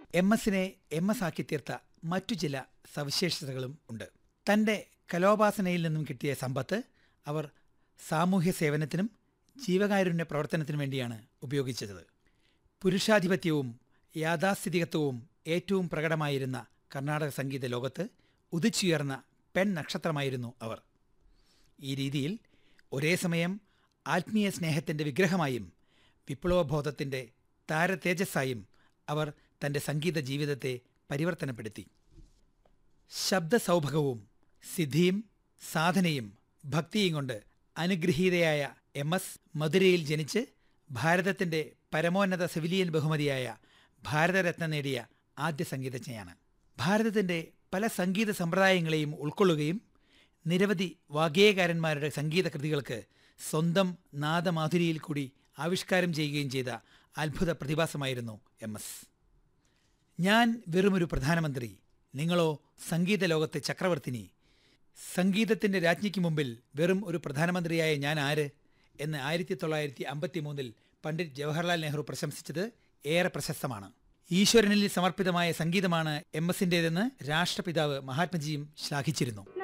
M എസിനെ M S ആക്കി തീർത്ത മറ്റു ചില സവിശേഷതകളും ഉണ്ട് തൻ്റെ കലോപാസനയിൽ നിന്നും കിട്ടിയ സമ്പത്ത് അവർ സാമൂഹ്യ സേവനത്തിനും ജീവകാരുണ്യ പ്രവർത്തനത്തിനും വേണ്ടിയാണ് ഉപയോഗിച്ചത് പുരുഷാധിപത്യവും യാഥാസ്ഥിതികത്വവും ഏറ്റവും പ്രകടമായിരുന്ന കർണാടക സംഗീത ലോകത്ത് ഉദിച്ചുയർന്ന പെൺ നക്ഷത്രമായിരുന്നു അവർ ഈ രീതിയിൽ ഒരേ സമയം ആത്മീയ സ്നേഹത്തിൻ്റെ വിഗ്രഹമായും വിപ്ലവബോധത്തിൻ്റെ താരതേജസ്സായും അവർ തൻ്റെ സംഗീത ജീവിതത്തെ പരിവർത്തനപ്പെടുത്തി ശബ്ദസൗഭകവും സിദ്ധിയും സാധനയും ഭക്തിയും കൊണ്ട് അനുഗ്രഹീതയായ എം എസ് മധുരയിൽ ജനിച്ച് ഭാരതത്തിൻ്റെ പരമോന്നത സിവിലിയൻ ബഹുമതിയായ ഭാരതരത്ന നേടിയ ആദ്യ സംഗീതജ്ഞയാണ് ഭാരതത്തിൻ്റെ പല സംഗീത സമ്പ്രദായങ്ങളെയും ഉൾക്കൊള്ളുകയും നിരവധി വാഗ്ഗേയകാരന്മാരുടെ സംഗീത കൃതികൾക്ക് സ്വന്തം നാദമാധുരിയിൽ കൂടി ആവിഷ്കാരം ചെയ്യുകയും ചെയ്ത അത്ഭുത പ്രതിഭാസമായിരുന്നു എം എസ് ഞാൻ വെറുമൊരു പ്രധാനമന്ത്രി നിങ്ങളോ സംഗീത ലോകത്തെ ചക്രവർത്തിനി സംഗീതത്തിൻ്റെ രാജ്ഞിക്ക് മുമ്പിൽ വെറും ഒരു പ്രധാനമന്ത്രിയായ ഞാൻ ആര് എന്ന് ആയിരത്തി തൊള്ളായിരത്തി അമ്പത്തി മൂന്നിൽ പണ്ഡിറ്റ് ജവഹർലാൽ നെഹ്റു പ്രശംസിച്ചത് ഏറെ പ്രശസ്തമാണ് ഈശ്വരനിൽ സമർപ്പിതമായ സംഗീതമാണ് എം എസിൻ്റേതെന്ന് രാഷ്ട്രപിതാവ് മഹാത്മജിയും ശ്ലാഘിച്ചിരുന്നു